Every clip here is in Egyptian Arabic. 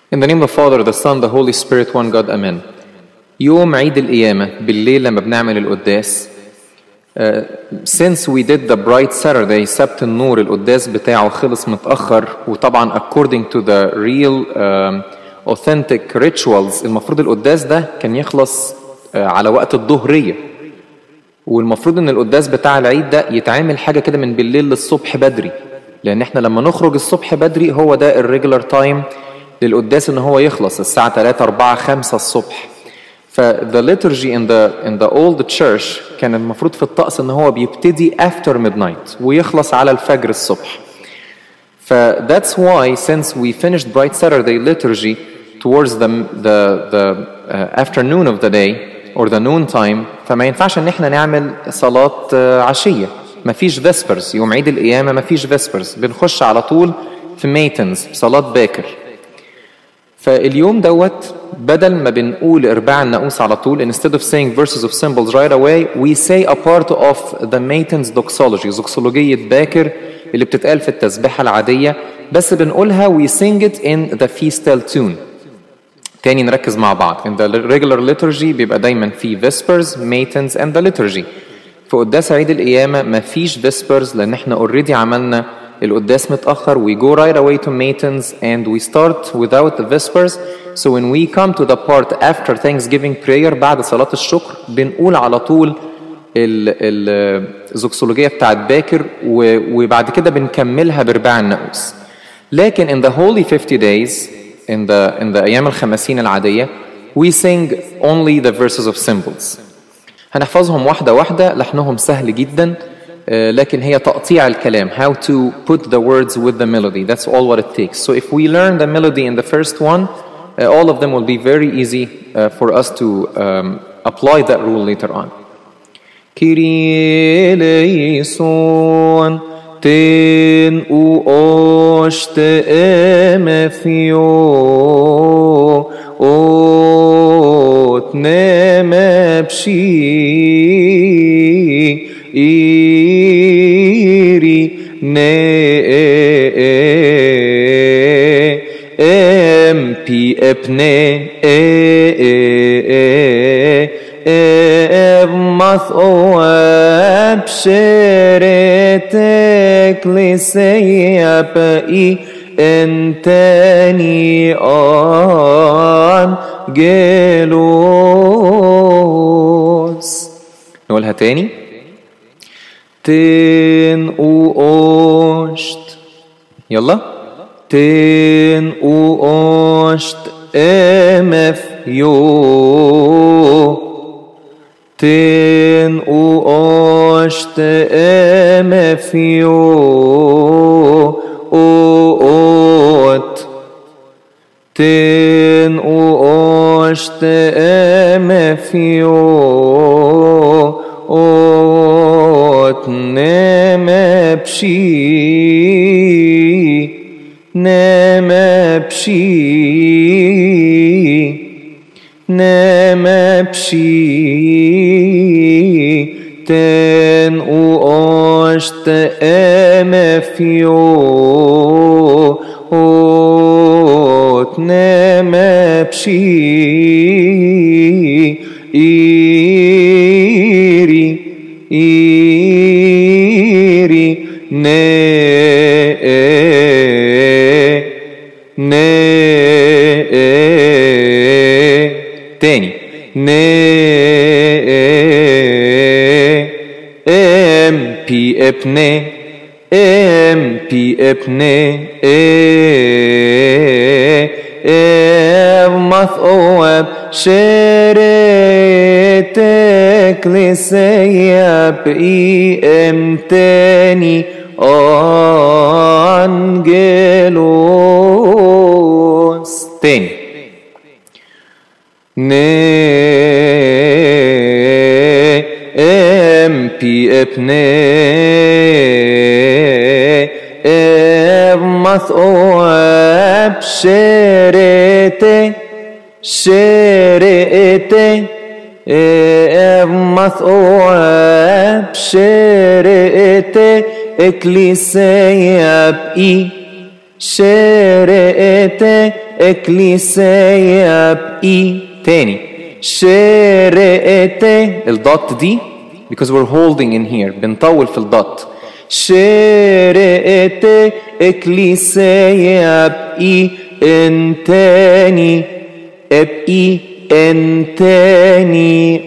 In the name of the Father, the Son, the Holy Spirit, one God, Amen. يوم عيد القيامة بالليل لما بنعمل القداس uh, since we did the bright Saturday سبت النور القداس بتاعه خلص متأخر وطبعا according to the real um, authentic rituals المفروض القداس ده كان يخلص uh, على وقت الظهرية والمفروض ان القداس بتاع العيد ده يتعمل حاجة كده من بالليل للصبح بدري لان احنا لما نخرج الصبح بدري هو ده الريجولار تايم للقداس ان هو يخلص الساعة 3 4 5 الصبح ف the liturgy in the in the old church كان المفروض في الطقس ان هو بيبتدي after midnight ويخلص على الفجر الصبح ف that's why since we finished bright Saturday liturgy towards the the the uh, afternoon of the day or the noon time فما ينفعش ان احنا نعمل صلاة uh, عشية مفيش vespers يوم عيد القيامة مفيش vespers بنخش على طول في matins صلاة باكر فاليوم دوت بدل ما بنقول ارباع الناقوس على طول instead of saying verses of symbols right away we say a part of the matins doxology زوكسولوجية باكر اللي بتتقال في التسبيحة العادية بس بنقولها we sing it in the feastal tune تاني نركز مع بعض in the regular liturgy بيبقى دايما في vespers matins and the liturgy في قداس عيد القيامة مفيش vespers لأن احنا already عملنا القداس متأخر we go right away to matins and we start without the vespers so when we come to the part after thanksgiving prayer بعد صلاة الشكر بنقول على طول الزوكسولوجية بتاعت باكر وبعد كده بنكملها برباع الناقوس لكن in the holy 50 days in the in the أيام الخمسين العادية we sing only the verses of symbols هنحفظهم واحدة واحدة لحنهم سهل جدا لكن هي تقطيع الكلام how to put the words with the melody that's all what it takes so if we learn the melody in the first one uh, all of them will be very easy uh, for us to um, apply that rule later on Kyrie eleison ten u oste emethio ot nemepshi iri ne empi epne e evmath oab sheret ecclesia pai enteni angelos نقولها تاني تن وقشت يلا تن وقشت امف يو تن وقشت امف يو اوت تن وقشت امف يو اوت نمبشي نمبشي نمبشي تن وقشت امفيو اوت نمبشي إيري إيري ne ne تاني ne ام بي ابني ام بي ابني افمث اواب شريتك لسياب اي امتاني انجلوس تاني ne ام بي ابني افمث اواب شريتك شريتك افمث اواب شريتك اكليسيا بإي شرقت اكليسيا بإي تاني شرقت الدوت دي because we're holding in here بنطول في الدوت شرقت اكليسيا بإي انتاني بإي انتاني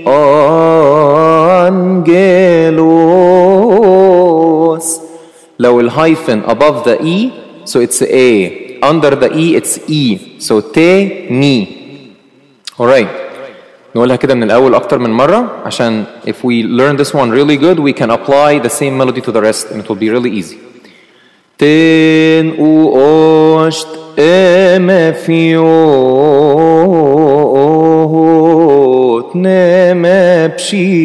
انجلوس لو الهايفن above the E so it's A under the E it's E so تاني alright نقولها كده من الأول أكتر من مرة عشان if we learn this one really good we can apply the same melody to the rest and it will be really easy تن أوشت أم فيوت نم بشي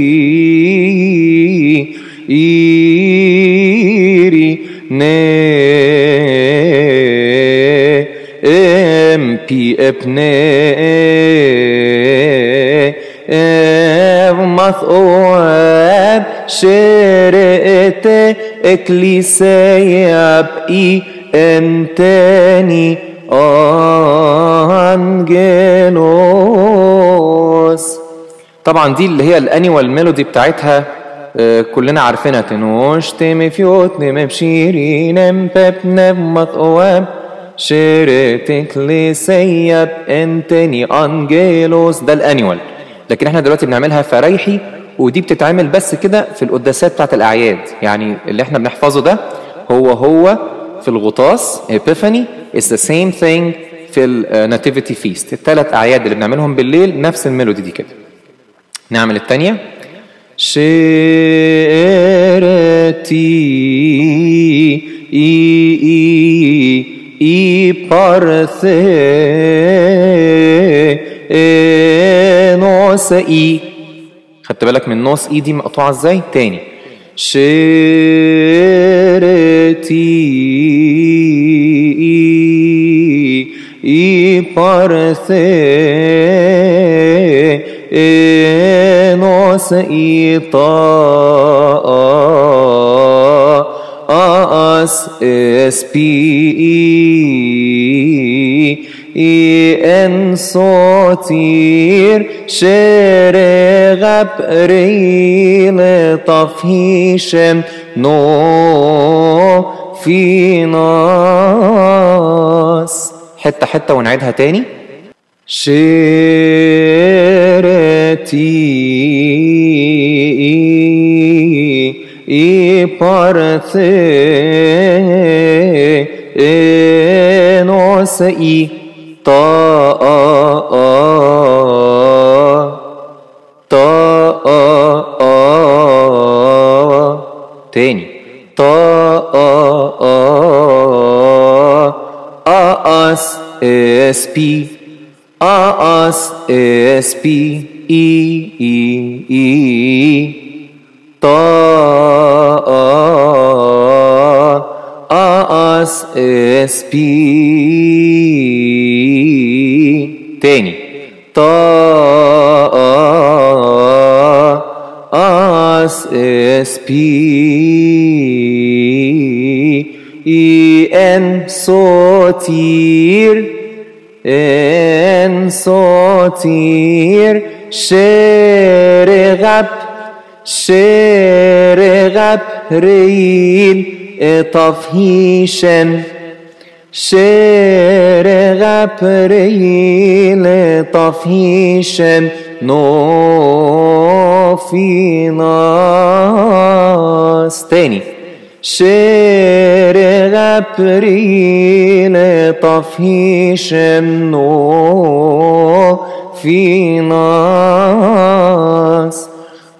إيري ن ام بي ابن مثقوب شرقت اكليسيا بإي انتاني انجلوس طبعا دي اللي هي الانيوال ميلودي بتاعتها آه، كلنا عارفينها تنوش تم فيوت نم بشيري نم بب نم مثقوب شرقت اكليسيا بانتاني انجلوس ده الانيوال لكن احنا دلوقتي بنعملها فريحي ودي بتتعمل بس كده في القداسات بتاعت الاعياد يعني اللي احنا بنحفظه ده هو هو في الغطاس ايبيفاني is the same thing في الناتيفيتي فيست الثلاث اعياد اللي بنعملهم بالليل نفس الميلودي دي كده نعمل الثانيه شيرتي اي اي اي بارثي نوس اي خدت بالك من نوس اي دي مقطوعه ازاي تاني شيرتي اي اي بارثي نوس اي طا اس اس بي اي ان صوتير شرغب ريل طفيشم نو في ناس حتة حتة ونعيدها تاني شيرتي اي بارثي نوس اي طا طا تاني طا اس اس بي اس اس بي اي اي اي طا اس اس بي تاني طا اس اس بي اي ان صوتير ان صوتير شرغب شرغب ريل طفهيشن شرغب ريل طفهيشن نو في ناس تاني شرغب ريل طفهيشن نو في ناس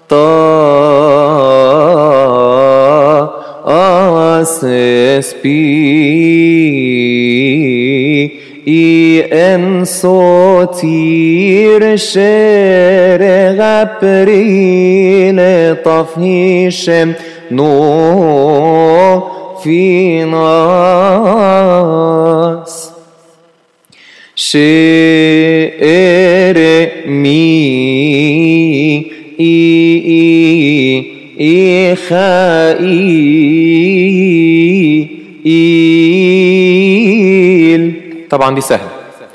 طا اس اس بي اي ان صوتير شرغب ريل طفهيشم نو في ناس شئر مي اي اي اي خائي اي إيل طبعا دي سهلة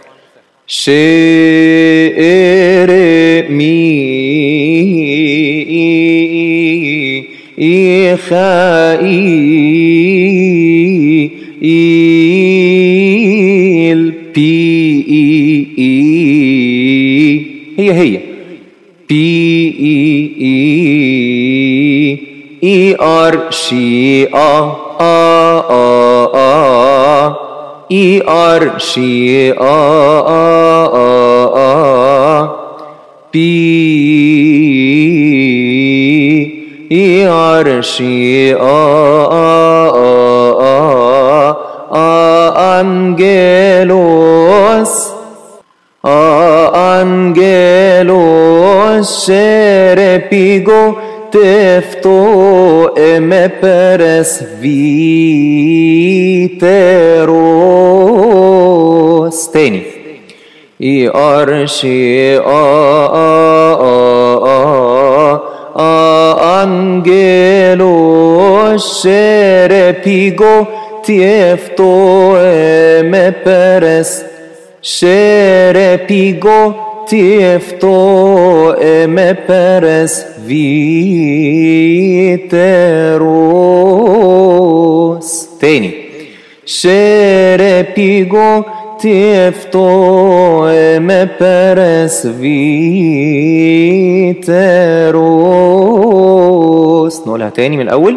شئر مي إخائي إيل بي إي إي هي هي بي إي إي إي آر شي آ آ آ آ إي آر شي آ آ آ آ بي إي آر شي آ آ آ آ آ أنجلوس Angelos repigo tefto eme peres viteros تاني I arshi a a a a a angelos repigo tiefto eme peres Sherepigo tiefto eme peres viteros تاني Sherepigo tiefto eme peres viteros نقولها تاني من الأول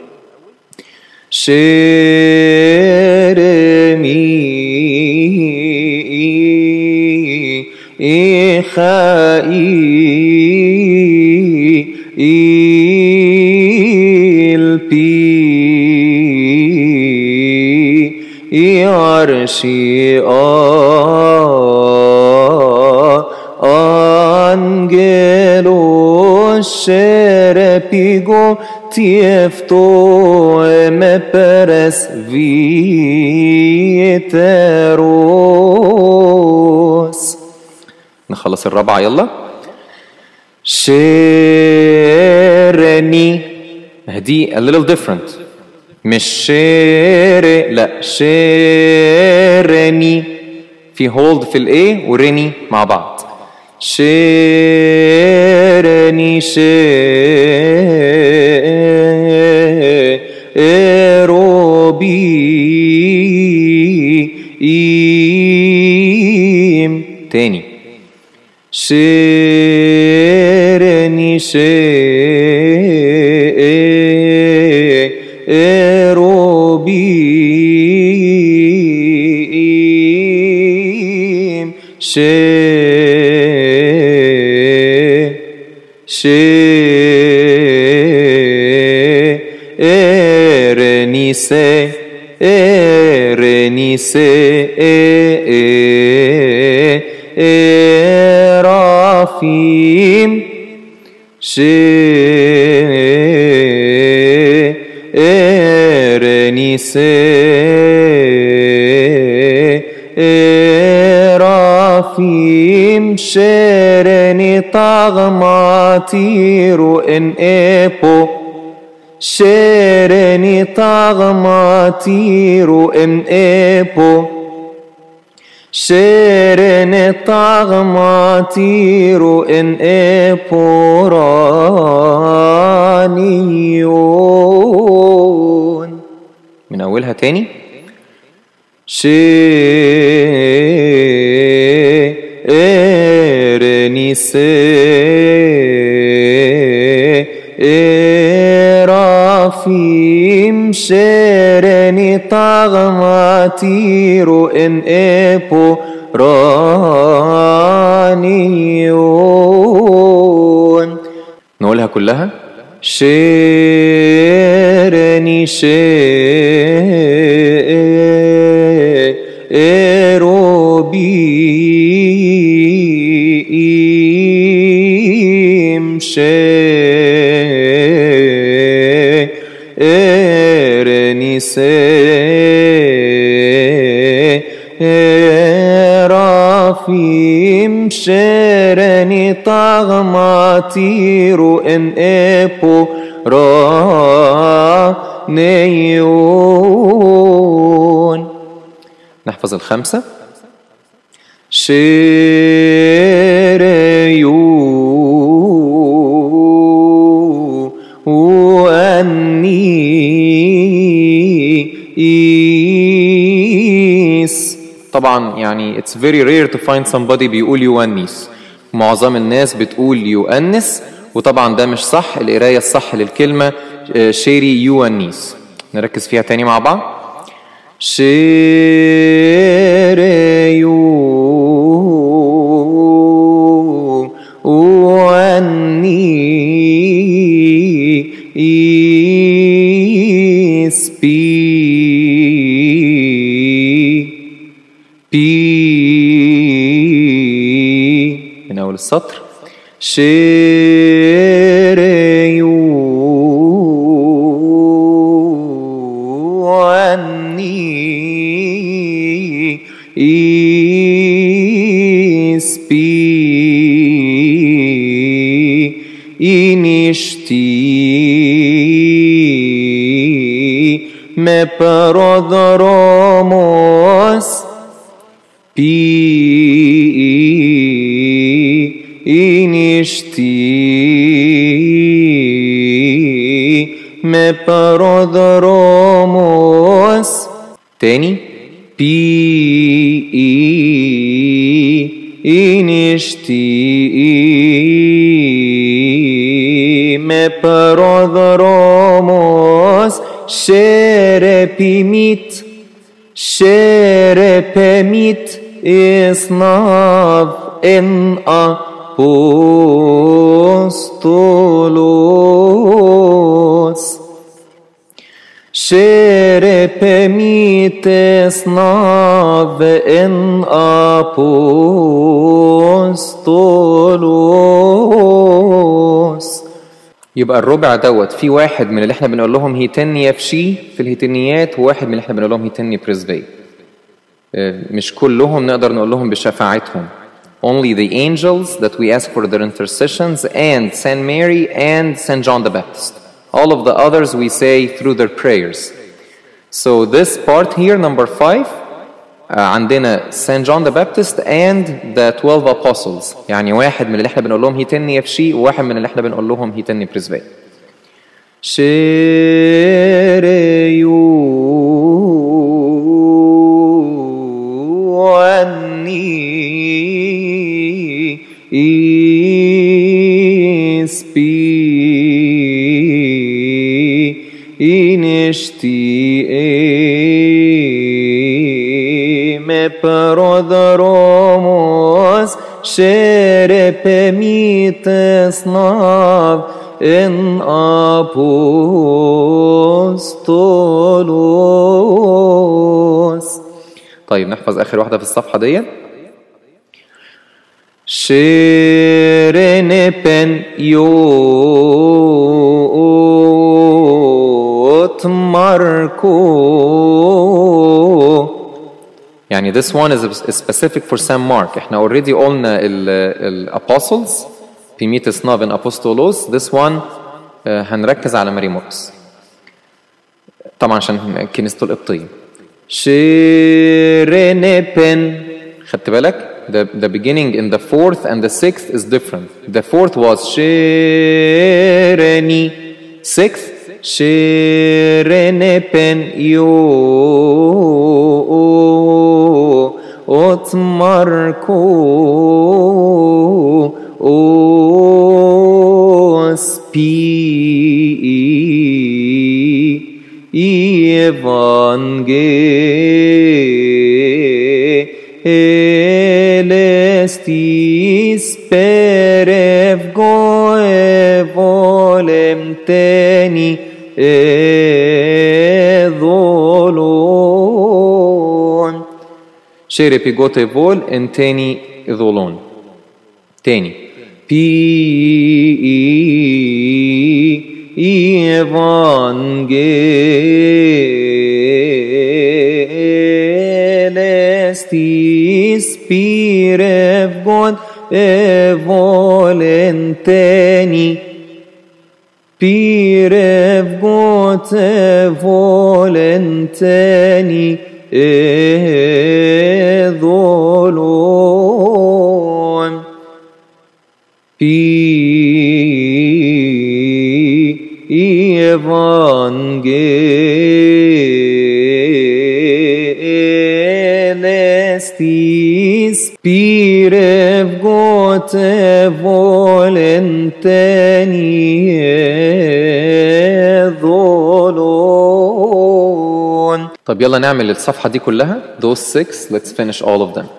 شيرمي إخائي إلبي عرشي أنجلو شربيغو تيفتو eme peres viteros نخلص الرابعة يلا شيرني دي a little different مش شير لا شيرني في هولد في الاي ورني مع بعض شيرني شيروبي إيم تاني شيرني شيروبي شي Erenise, Erenise, Erafim, She, Erenise, Erafim, Shereni Tagmatiru en Epo, شيرني طغماتيرو ام ايبو شيرني طغماتيرو ان ايبو رانيون من اولها تاني شيرني سي رافيم شيرني طغماتيرو ان ايبو رانيون نقولها كلها شيرني شيروبي شيرني رافيم شيرني طغماتيرو ان ايبو رانيون نحفظ الخمسة شيريو وأني إيس طبعا يعني it's very rare to find somebody بيقول يونس معظم الناس بتقول يؤنس وطبعا ده مش صح القراية الصح للكلمة آه، شيري يونيس نركز فيها تاني مع بعض شيريو وأني إسبي بي من أول السطر شيريو وأني إسبي إنشتي me perdonamos Pi inishti me perdonamos تاني Pi inishti me perdonamos Şerepimit Şerepemit isnav en apostolos Şerepemit isnav en apostolos يبقى الربع دوت في واحد من اللي احنا بنقول لهم هيتني يفشي في الهيتنيات وواحد من اللي احنا بنقول لهم هيتني بريزبي آه، مش كلهم نقدر نقول لهم بشفاعتهم only the angels that we ask for their intercessions and Saint Mary and Saint John the Baptist all of the others we say through their prayers so this part here number five آه، عندنا Saint John the Baptist and the 12 apostles يعني واحد من اللي احنا بنقول لهم هيتني يفشي وواحد من اللي احنا بنقول لهم هيتني بريزبي شيريو وأني إسبي إنشتي me perdonamos Şerepemites nav en apostolos طيب نحفظ آخر واحدة في الصفحة دي شيرنبن يوت ماركو يعني this one is specific for Saint Mark احنا already قلنا ال ال apostles بيميتس نافن أبوستولوس this one آه، هنركز على ماري مرقس طبعا عشان كنيسته القبطية شيرنبن خدت بالك the, the beginning in the fourth and the sixth is different the fourth was شيرني sixth شيرنبن يو أتمركو أسبي Evangelistis perevgo evolem teni edolon شيري بيجوت فول ان تاني ذولون تاني بي evangelistis pirev god evolenteni pirev god evolenteni ظلون Pi evangelistis pirev gote volentenie ظلون طب يلا نعمل الصفحة دي كلها those six let's finish all of them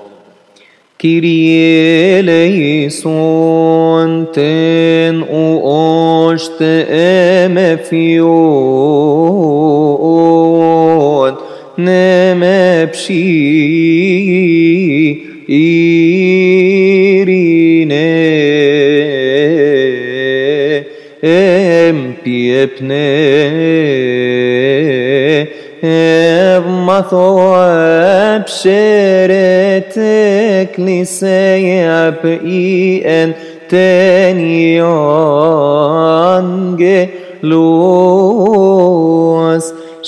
Kyrie eleison ten oste emefion nemepshi irine empiepne Evmathoab sheretek liseyab ien teniangelos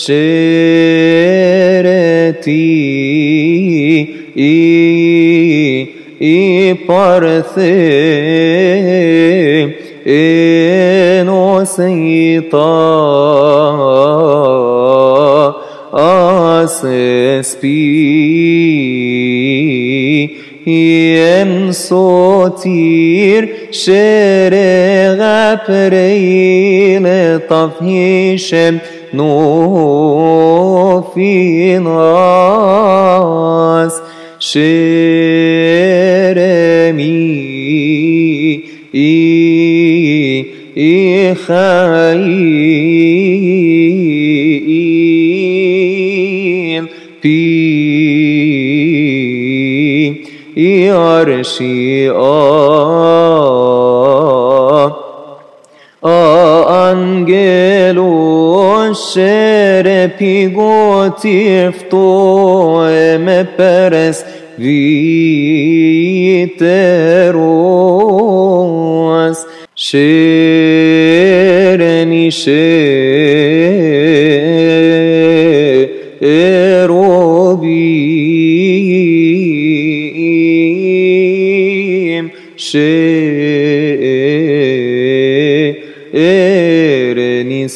shereti i i parthe enosita asespi iem sotir شرق بريل طفيشم نو في ناس شرمي إي إي خايل بي يرشي Angelo shere pigotifto me peres viteros shereni erobim shereni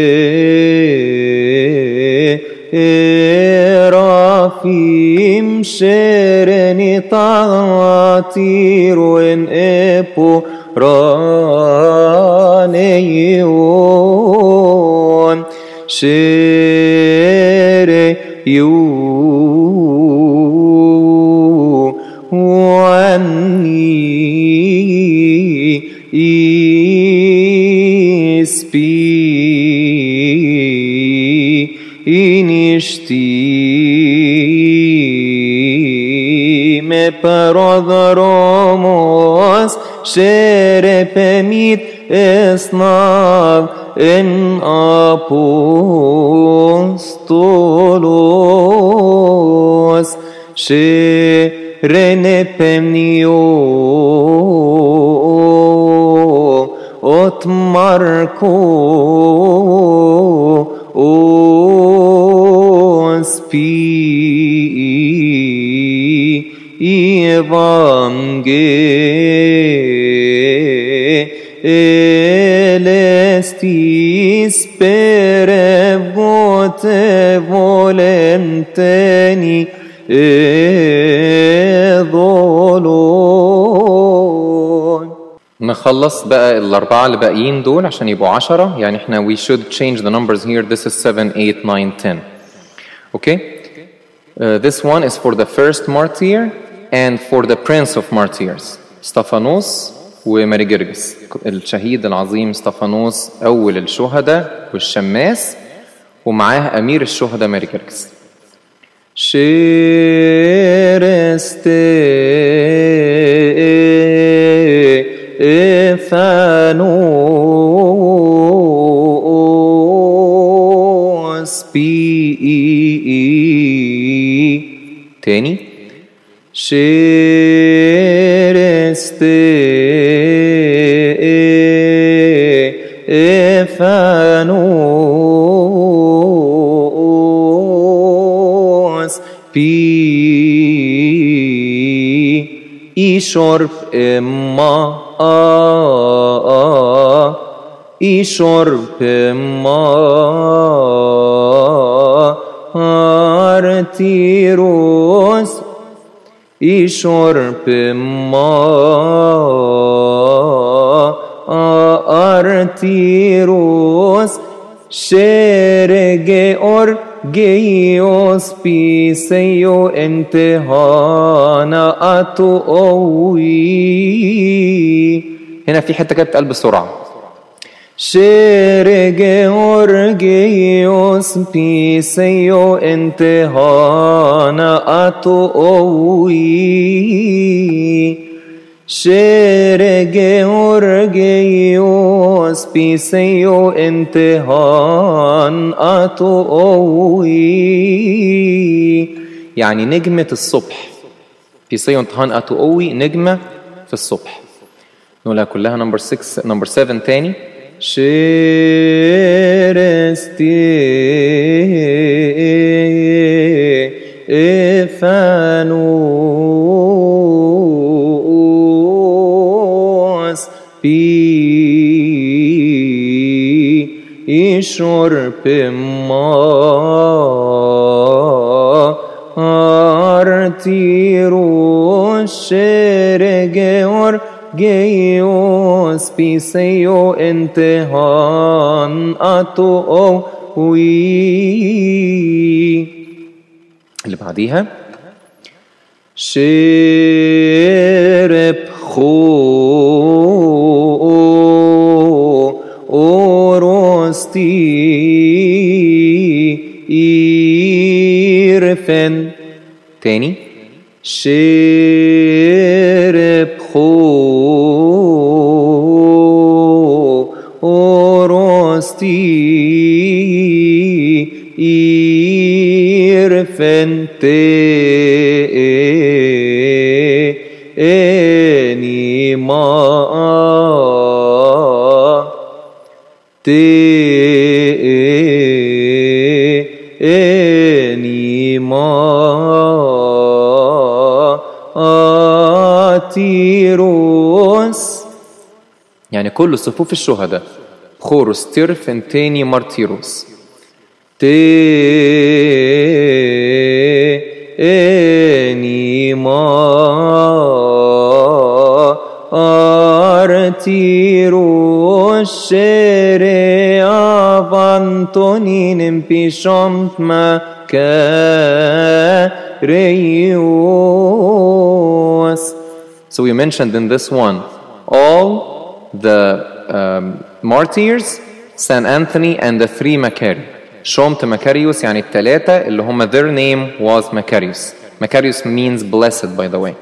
serafim shereni tatiruen epo raneion shere you واني اسبي inishti me parodromos sherepemit esnav en apostolos sherepemnio ot marco ospi evangelistis per vote volenteni ظلون نخلص بقى الأربعة اللي باقيين دول عشان يبقوا عشرة يعني احنا we should change the numbers here this is 7, 8, 9, 10 okay uh, this one is for the first martyr and for the prince of martyrs استفانوس وماري جرجس الشهيد العظيم استفانوس أول الشهداء والشماس ومعاه أمير الشهداء ماري جرجس شيرست إفانوس بي تاني شيرست إفانوس بي إيشورب إما إيشورب إما أرتيروس إيشورب إما أرتيروس شرق أرجيوس بيسيو انتهانا أتوي هنا في حتة كده بتقال بسرعة شرق أرجيوس بيسيو انتهانا أتوي شرق أرجيوس بيسيو انتهان أتوي يعني نجمة الصبح بيسيو انتهان أتوي نجمة في الصبح نقولها كلها نمبر 6 نمبر 7 تاني شيرستي إفانوس بي إشور بما أرتيرو شرقور جيوس بيسيو انتهان أتو وي اللي بعديها شرب خو أورستي إيرفن تاني شرب خو أورستي إيرفن تاني ما تاني ما تيروس يعني كل صفوف الشهداء خورس تيرفن تاني مارتيروس تاني ما أرتيروس شري أفانتونين بيشمت ما كاريوس So we mentioned in this one all the um, martyrs, Saint Anthony and the three Macari. شومت Macarius يعني الثلاثة اللي هم their name was Macarius. Macarius means blessed by the way.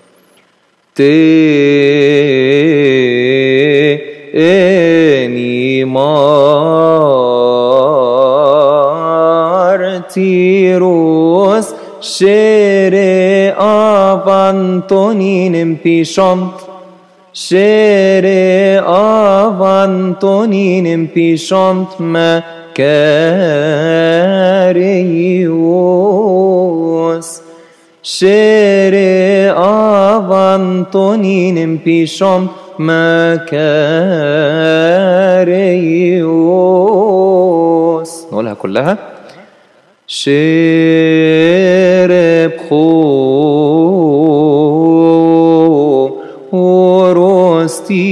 تاني مارتيروس شري أفانتونين بيشمت شري أفانتونين بيشمت ما كاريوس شري أفانتونين بيشمت ما كاريوس نقولها كلها شرب خو ورستي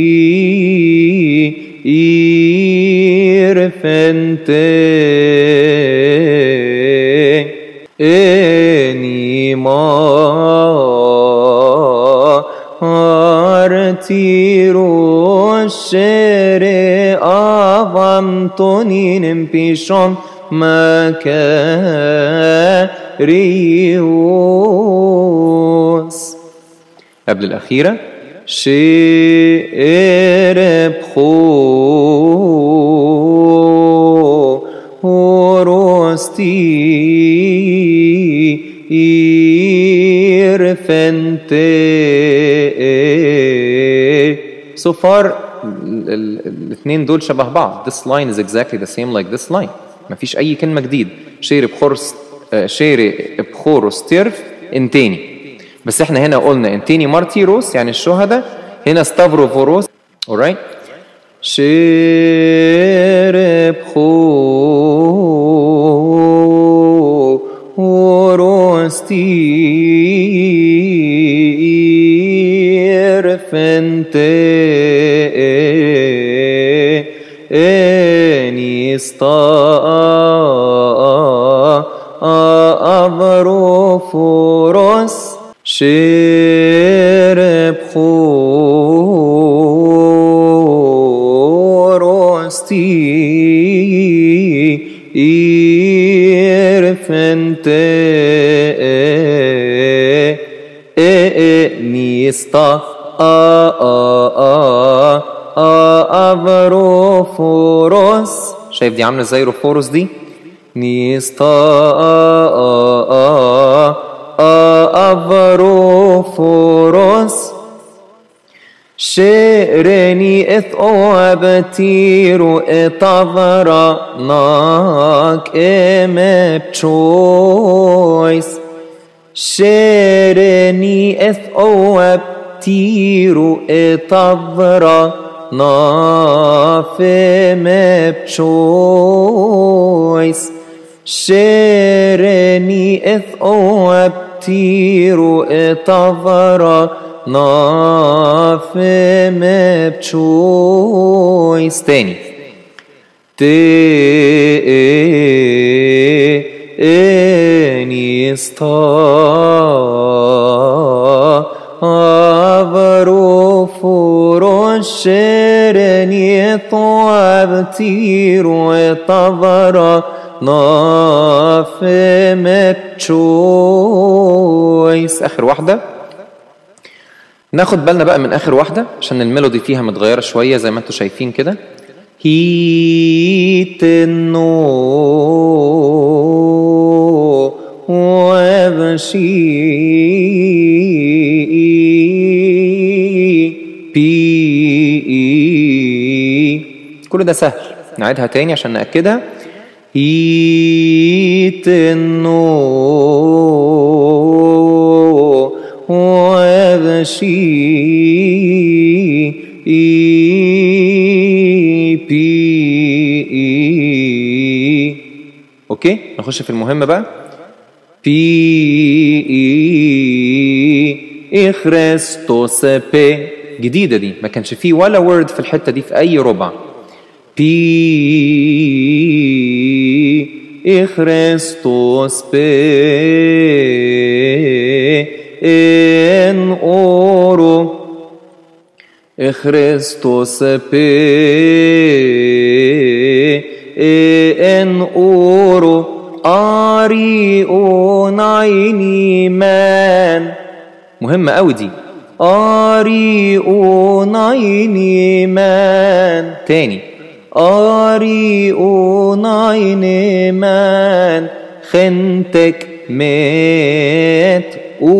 إيرفنتي إني ما أرتيرو الشري أفانتونين بيشون مكاريوس قبل الأخيرة شرب خو ورستي إيرفنتي So far الاثنين دول شبه بعض This line is exactly the same like this line مفيش أي كلمة جديد شرب خرس آه، شيري بخوروس تيرف انتيني بس احنا هنا قلنا انتيني مارتيروس يعني الشهداء هنا ستافروفوروس alright شيري بخوروس تيرف انتيني ستافروفوروس شرب خورستي إيرفنت نيستا أفروفوروس شايف دي عاملة ازاي روفوروس دي نيستا أفروفوروس شيرني إث أوابتيرو إتافرا ناك إمبتشويس شيرني إث أوابتيرو إتافرا نافي مبتشويس شيرني إث أوابتيرو إتافرا نافي مبتشويس تاني تاني استا أبرو فرشرني طواب تير وطبرا نافي مبتشويس آخر واحدة ناخد بالنا بقى من اخر واحده عشان الميلودي فيها متغيره شويه زي ما انتم شايفين كده هيت النو وبشي بي كل ده سهل نعيدها تاني عشان نأكدها هيت النو وبشي بي اوكي نخش في المهم بقى بي خريستوس بي جديدة دي ما كانش فيه ولا وورد في الحتة دي في أي ربع بي خريستوس بي ان اورو خريستوس بي ان اورو اري اونايني مان مهمة قوي دي اري اونايني مان تاني اري اونايني مان خنتك مات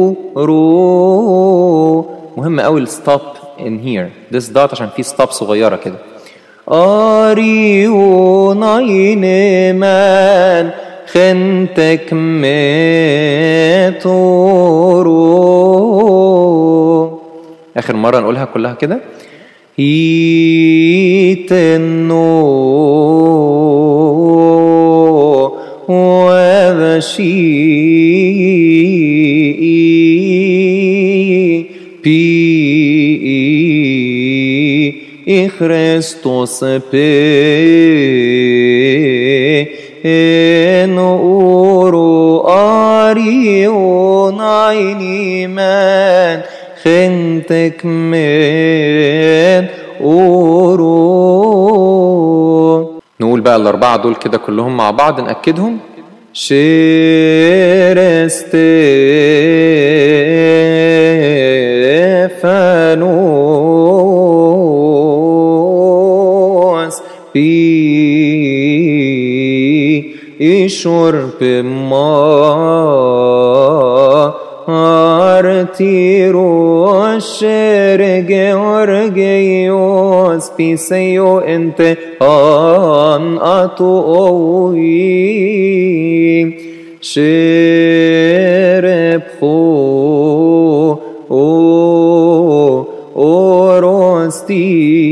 اورو مهم قوي الستوب in here this dot عشان في ستوب صغيره كده اريو ناين مان خنتك ماتورو اخر مره نقولها كلها كده يتنو وبشي بي خريستوس بي ان اورو اريون عيني من خنتك من اورو نقول بقى الاربعه دول كده كلهم مع بعض ناكدهم شيرستيفانوس بي شرب ما ارتيرو الشرق ورقيوس بيسيو انت ان اتوي شرب خو او اورستي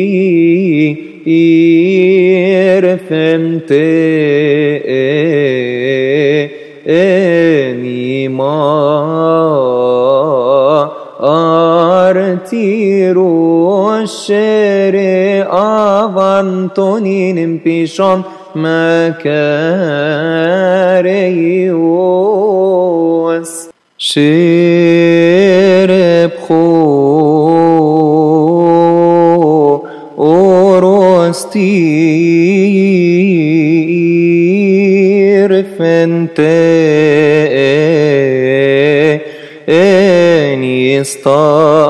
irfemte اني ما ارتيرو الشري avantoni pishon makarios شرب خو orostir fente eni sta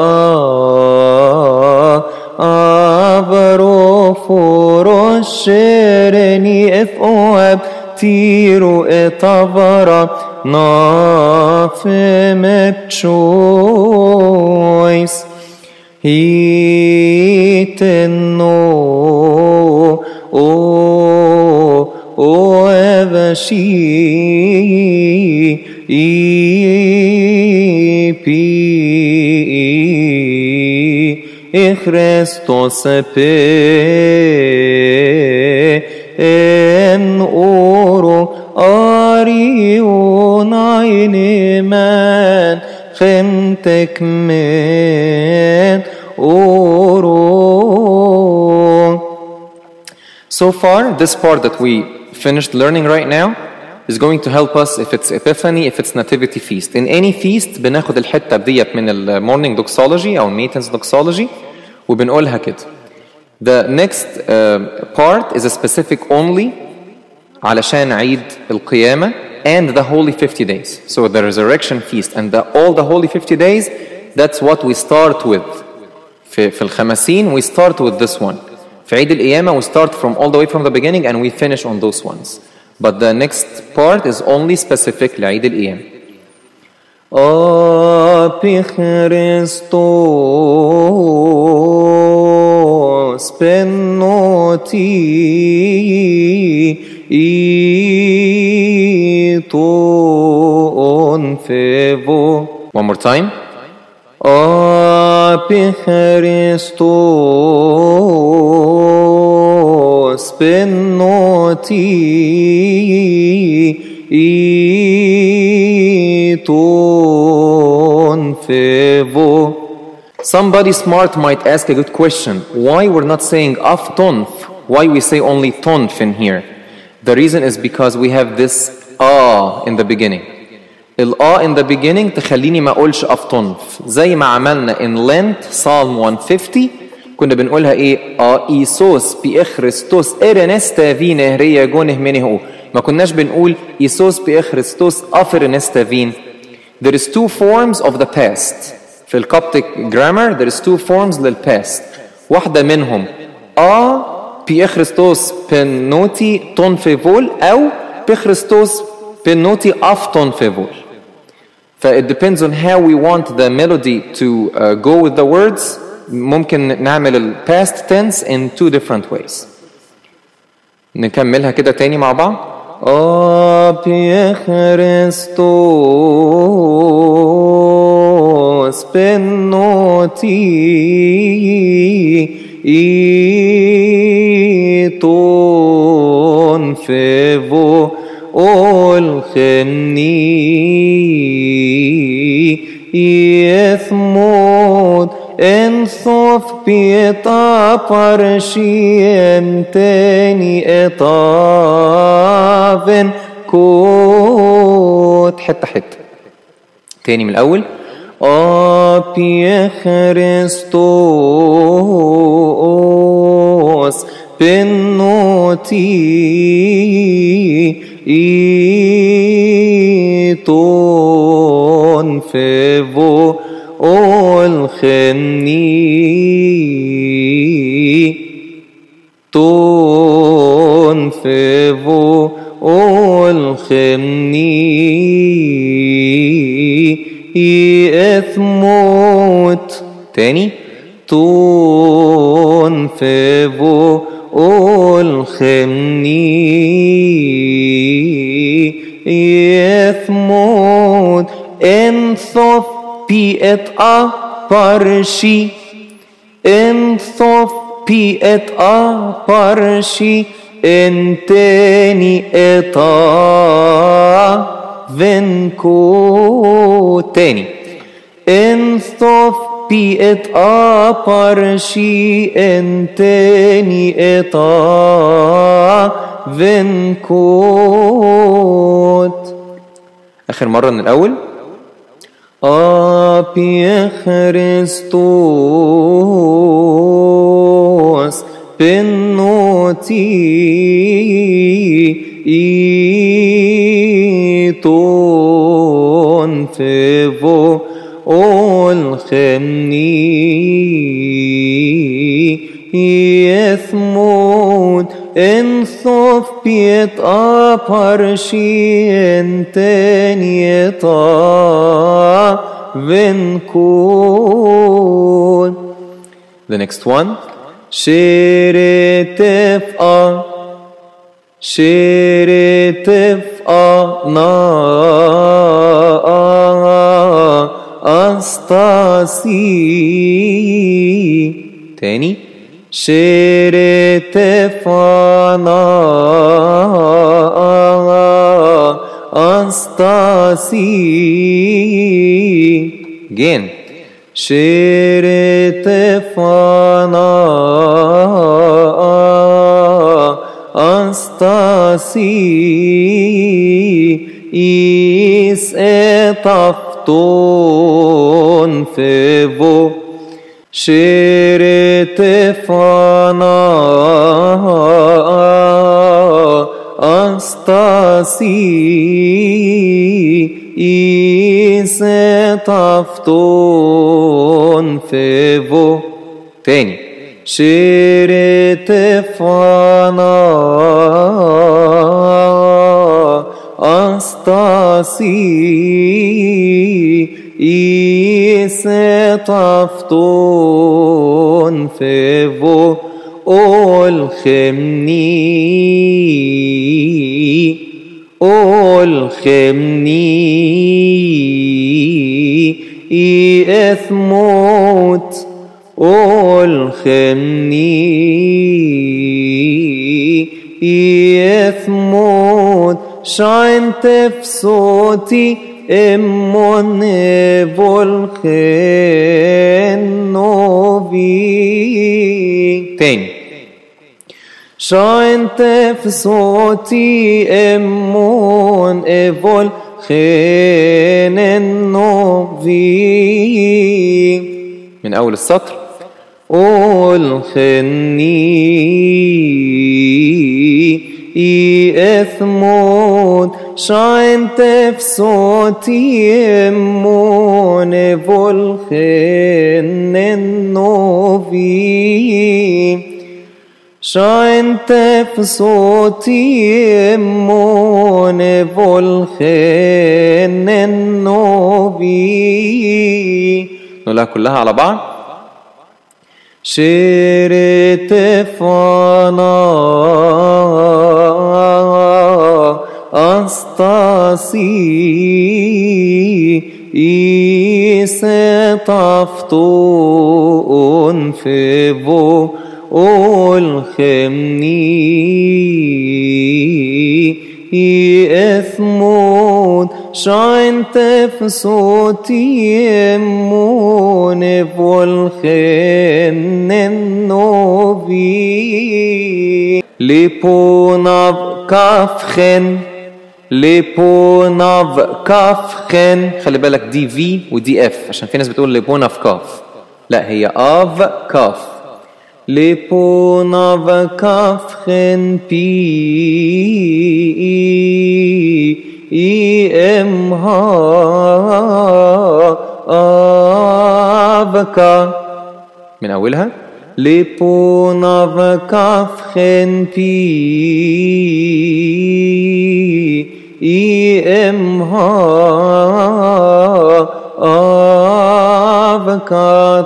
avro foro shereni ef oab tiro etavara nafem choice Hitenno o o evashi i pi i Christos pe en oro arion man خمتك من أورو So far, this part that we finished learning right now is going to help us if it's Epiphany, if it's Nativity Feast. In any feast بناخد الحتة ديت من ال Morning Doxology أو Matins Doxology وبنقولها كده. The next uh, part is a specific only علشان عيد القيامة and the holy 50 days. So the resurrection feast and the, all the holy 50 days, that's what we start with. في, في الخمسين we start with this one. في عيد القيامة we start from all the way from the beginning and we finish on those ones. But the next part is only specific لعيد القيامة. أبي خريستوس بنوتي إيتون فيفو One more time. أبي خريستوس بنوتي إيتون فيفو Somebody smart might ask a good question. Why we're not saying af tonf? Why we say only tonf in here? The reason is because we have this ah in the beginning. الآ in the beginning تخليني ما أقولش af tonf. زي ما عملنا in Lent Psalm 150 كنا بنقولها ايه اه ايسوس بي خريستوس ارنستا في نهرية جونه منه هو ما كناش بنقول ايسوس بي خريستوس افرنستا فين There is two forms of the past في الكوبتيك grammar there is two forms للpast واحدة منهم ا بي خريستوس بنوتي تون فيفول او بي خريستوس بنوتي اف تون فيفول ف it depends on how we want the melody to uh, go with the words ممكن نعمل ال past tense in two different ways نكملها كده تاني مع بعض أبي خريستوس بنوتي إيتون فيفو الخني يثمود ان صوف بيطا برشيم تاني اطافن كوت حتة حتة تاني من الأول أبي خريستوس بنوتي إيتون فيفو الخني تون فيفو الخني إثموت تاني تون فيفو الخني يثمود انثف بيئت ا بارشي انثف بيئت ا بارشي انتني اطا فينكو تاني انثف بيئت ا بارشي انتني اطا فينكوت آخر مرة من الأول Apie Χριστός πενώτη ή τον φεύγω ολχεμνή η εθμόν انثف بيت أبرشين يطا فنكون The next one شرتفقا شرتفقا نا أستاسي تاني شرتفانا أستاسي again شرتفانا أستاسي إيس اتفتون فيفو شرتفانا أستاسي إيس تفتون فيفو تاني شرتفانا أستاسي إيس تفتون فيفو الخمني الخمني إي إثموت الخمني يثموت شاين تفسوتي امون فولخن نوفي تاني شاين تفسوتي امون ايفول خين نوفي من أول السطر الخني اي اثمون شاين تفسوتي امون فولخن النوفي شاين تفسوتي امون فولخن النوفي نقولها كلها على بعض شرتفانا أستاسي إيس تفتون فيفو الخمني إثمون شاين تفسوتي امون فولخن النوفي لبوناف كافخن لبوناف كافخن خلي بالك دي في ودي اف عشان في ناس بتقول لبونا في كاف لا هي اف كاف لبوناف كافخن بي إي إمها أبكى من أولها لبوناف كافخن بي إي إمها أبكى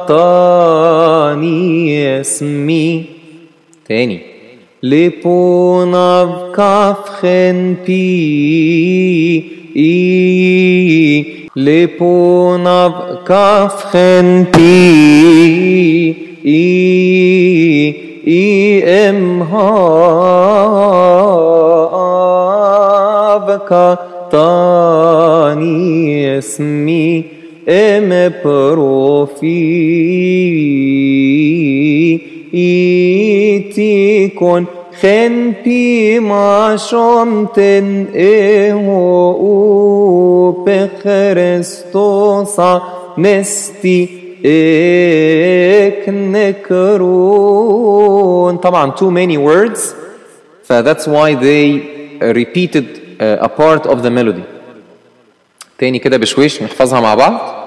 تاني اسمي تاني لبوناف كافخن بي i Lipunav kafchen pi i i emhavka tani esmi em profi itikon خن بي ما شمتن اهو او بخرستوسا نستي اك نكرون طبعا too many words ف that's why they repeated uh, a part of the melody تاني كده بشويش نحفظها مع بعض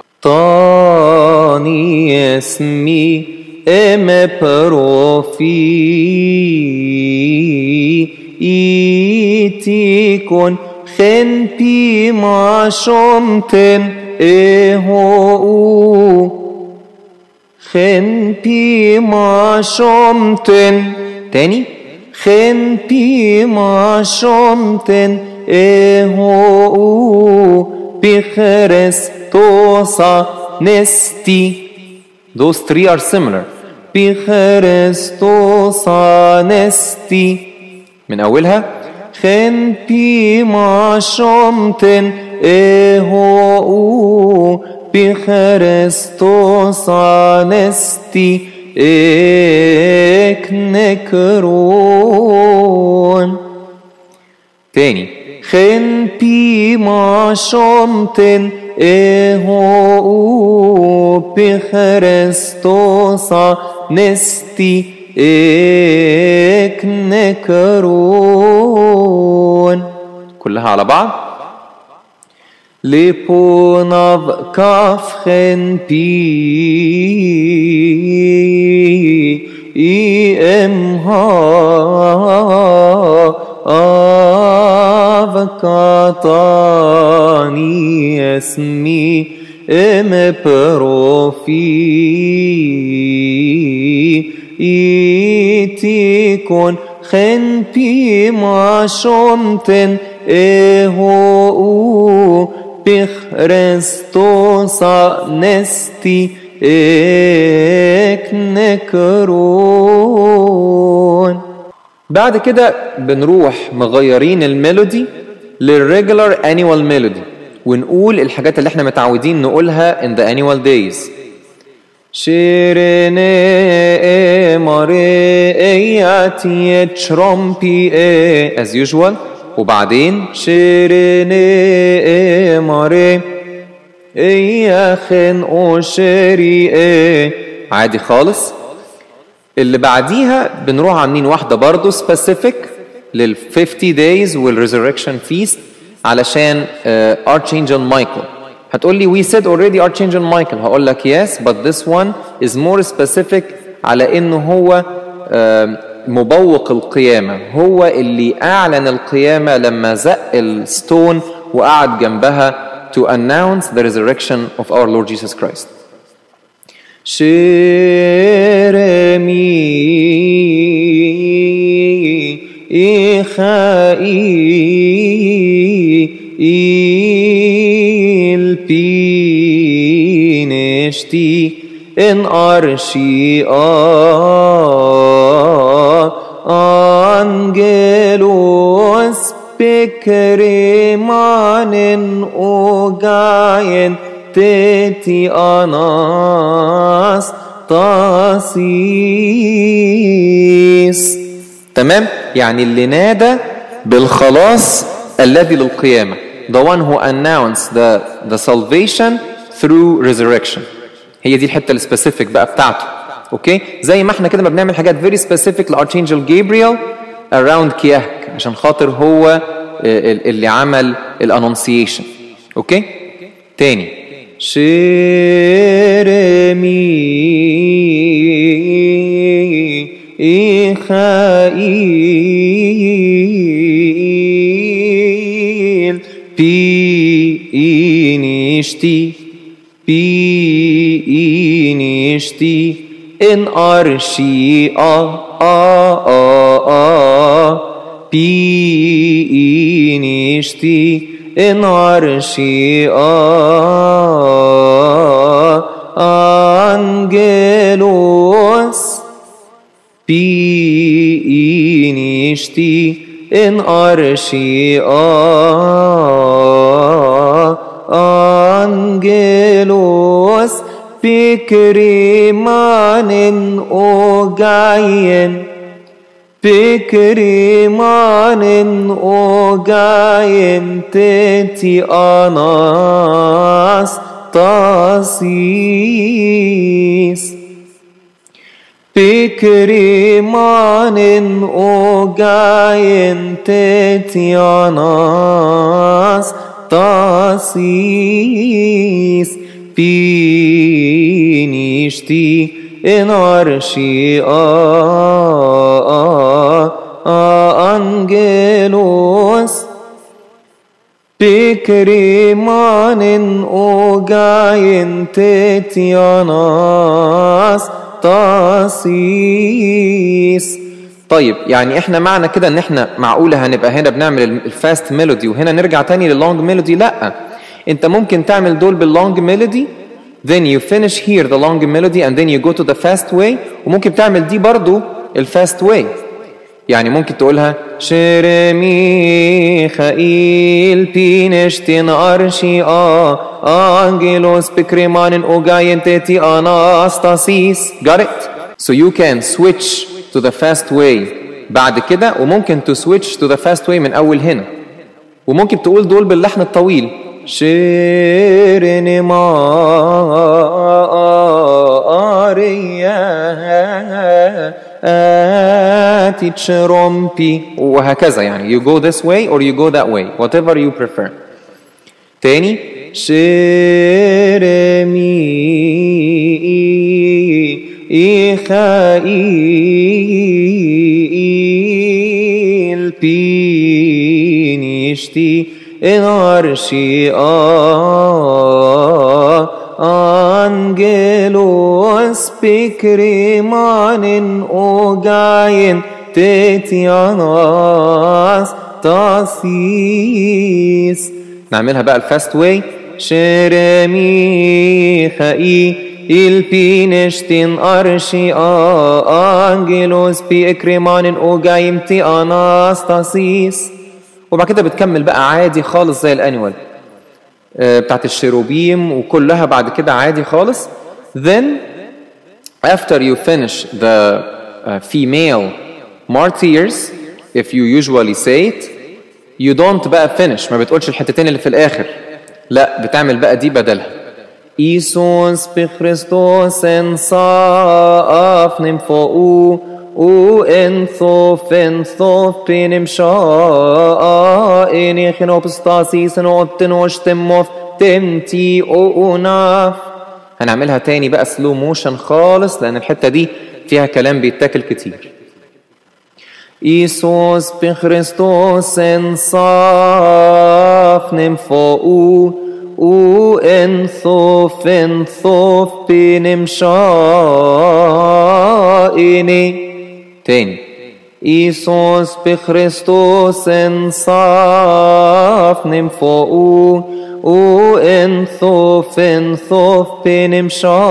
طاني اسمي ام بروفي ايتيكون خن بي ما شمتن اهو خن بي ما شمتن تاني خن بي ما شمتن اهو بخرستوسا نستي those three are similar بخرستوسا نستي من أولها خن بي ما شمتن اهو بخرستوسا نستي اك نكرون تاني خن بي ما شمتن اهو بخرستوسا نستي اك نكرون كلها على بعض لبوناف كافخن بي اي امها افكاتاني اسمي ام بروفي ايتيكون خن بي ما شمتن اهو بخرستوسا نستي اك نكرون بعد كده بنروح مغيرين الميلودي للريجولار annual melody ونقول الحاجات اللي احنا متعودين نقولها in the annual days شيريني ماري اياتي تشرمبي اي as usual وبعدين شيريني ماري اياخن او شيري اي عادي خالص اللي بعديها بنروح عاملين واحدة برضو specific لل 50 days وال resurrection feast علشان uh, Archangel Michael هتقول لي we said already Archangel Michael هقول لك yes but this one is more specific على انه هو uh, مبوق القيامة هو اللي أعلن القيامة لما زق الستون وقعد جنبها to announce the resurrection of our Lord Jesus Christ شيرمي إخائي البينشتي إن أرشي أنجلوس بكريمان أوغاين تيتي أناس تاسيس تمام يعني اللي نادى بالخلاص الذي للقيامة the one who announced the, the salvation through resurrection هي دي الحتة السبيسيفيك بقى بتاعته اوكي زي ما احنا كده ما بنعمل حاجات very specific لارشانجل جابريل around كياهك عشان خاطر هو اللي عمل الانونسيشن اوكي تاني شيرمي إخائيل بينشتي بينشتي إن أرشي آ آ آ آ بينشتي إن عرشي أنجلوس بينيشتي إن عرشي أنجلوس بكريمان أوجاين بكريمان أوجاين تتي أناس تاسيس بكريمان أوجاين تتي أناس تاسيس بينيشتي إن عرشي أنجلوس بكريمان أوجاين تتياناس تاسيس طيب يعني احنا معنى كده ان احنا معقولة هنبقى هنا بنعمل الفاست ميلودي وهنا نرجع تاني لللونج ميلودي لا انت ممكن تعمل دول باللونج ميلودي then you finish here the long melody and then you go to the fast way وممكن تعمل دي برضو الفاست way يعني ممكن تقولها شرمي خائيل بينشتين أرشي آ أنجلوس بكريمان أوغاين تيتي أناستاسيس got it so you can switch to the fast way بعد كده وممكن to switch to the fast way من أول هنا وممكن تقول دول باللحن الطويل شيرين ماريا تشرمبي وهكذا يعني you go this way or you go that way whatever you prefer تاني شيرمي إخائيل بينيشتي إن عرشي أنجلوس بكريمان أوجاين تيتياناس تاسيس نعملها بقى الفاست واي شرمي خائي البينشتين أرشي أنجلوس بإكريمان أوجايم تي أناستاسيس وبعد كده بتكمل بقى عادي خالص زي الانيوال بتاعت الشيروبيم وكلها بعد كده عادي خالص then after you finish the uh, female martyrs if you usually say it you don't بقى finish ما بتقولش الحتتين اللي في الاخر لا بتعمل بقى دي بدلها إيسوس بخريستوس انصاف نمفؤو و انثوف انثوف بينم شاء إني خنوبستاسي سنوتن وشتموف تمتي أوناف هنعملها تاني بقى سلو موشن خالص لأن الحتة دي فيها كلام بيتاكل كتير إيسوس بخريستوس انصاف نمفؤو و انثوف انثوف بينم شائني تاني إيسوس بخريستوس انصاف نمفؤو و انثوف انثوف بينم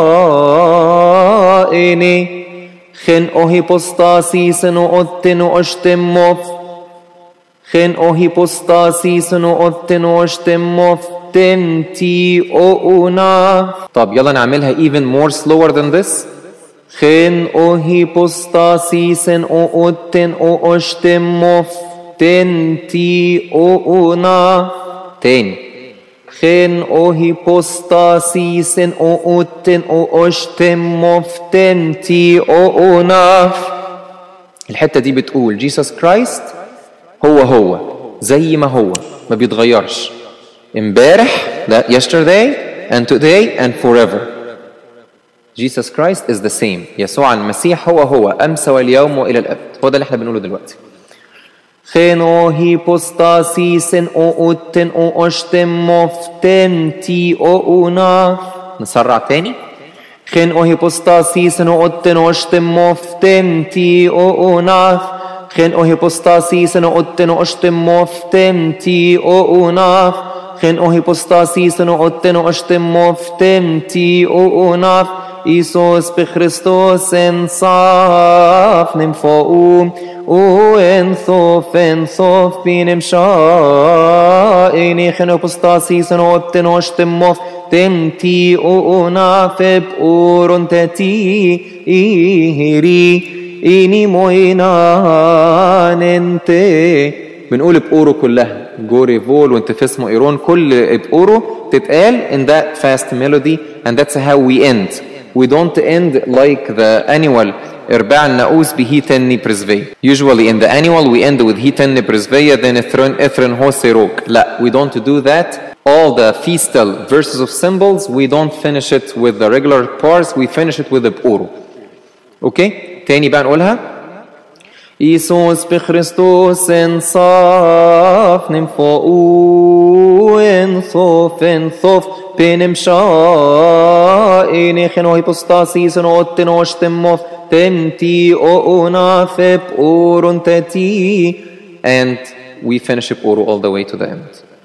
شائني خن أوهيبوستاسي سنو أتنو أشتموف خن أوهيبوستاسي سنو أتنو أشتموف تنتي أونا طب يلا نعملها even more slower than this خن أوهيبوستاسي سن أتن أشتموف تنتي أونا تاني خن أوهيبوستاسي سن أتن أشتموف تنتي أونا الحتة دي بتقول جيسس كرايست هو هو زي ما هو ما بيتغيرش امبارح ده yesterday and today and forever Jesus Christ is the same يسوع المسيح هو هو أمس واليوم وإلى الأبد هو ده اللي احنا بنقوله دلوقتي خنو هيبوستاسي سن او اتن او اشتم مفتن تي او انا نسرع تاني خن او هيبوستاسي سن او اتن او اشتم مفتن تي او انا خن او هيبوستاسي سن او اتن او اشتم مفتن تي او انا خن او hypostasis no otten oshtem moftem ti o onaf Isos pe Christos en saf nem foum o en thof en thof binem sha eni خن hypostasis no otten oshtem moftem ti o onaf eb oron teti ihiri إني موينان انت بنقول بأورو كلها جوري فول وانت في اسمه ايرون كل بأورو تتقال in that fast melody and that's how we end we don't end like the annual ارباع الناقوس به تني برزفية usually in the annual we end with هي تني برزفية then اثرن اثرن هو سيروك لا we don't do that all the feastal verses of symbols we don't finish it with the regular parts we finish it with the بأورو اوكي تاني بقى نقولها إيسوس بخريستوس انصاف نمفو انصوف انصوف بينم شائن خنو هيبوستاسيس نوتن وشتموف تمتي او نافب اورون تتي and we finish up Oro all the way to the end